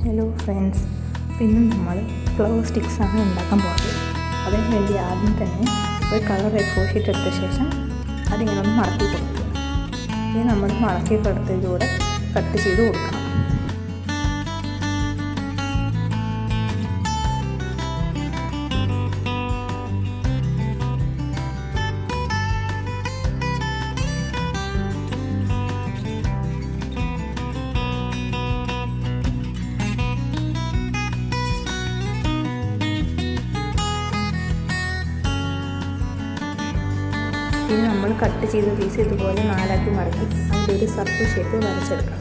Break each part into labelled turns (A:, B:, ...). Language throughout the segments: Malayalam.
A: ഹലോ ഫ്രണ്ട്സ് പിന്നെ നമ്മൾ ഫ്ലവർ സ്റ്റിക്സാണ് ഉണ്ടാക്കാൻ പോകുന്നത് അതിന് വേണ്ടി ആദ്യം തന്നെ ഒരു കളർ എക്കോ ഷീറ്റ് എടുത്ത ശേഷം അതിങ്ങനെ ഒന്ന് മടക്കി കൊടുക്കുക ഇനി നമ്മൾ മടക്കി കൊടുത്തതിലൂടെ കട്ട് ചെയ്ത് കൊടുക്കണം ഇനി നമ്മൾ കട്ട് ചെയ്ത പീസ് ഇതുപോലെ നാലാക്കി മടക്കി അതിൻ്റെ ഒരു സർക്കിൾ ഷേപ്പ് വരച്ചെടുക്കണം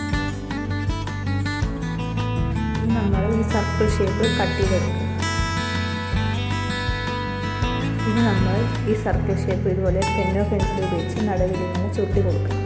A: ഇനി നമ്മൾ ഈ സർക്കിൾ ഷേപ്പ് കട്ട് ചെയ്തെടുക്കുക ഇനി നമ്മൾ ഈ സർക്കിൾ ഷേപ്പ് ഇതുപോലെ പെന്നോ പെൻസിലോ ഉപയോഗിച്ച് നടുവിൽ ഇങ്ങനെ ചുരുട്ടി കൊടുക്കണം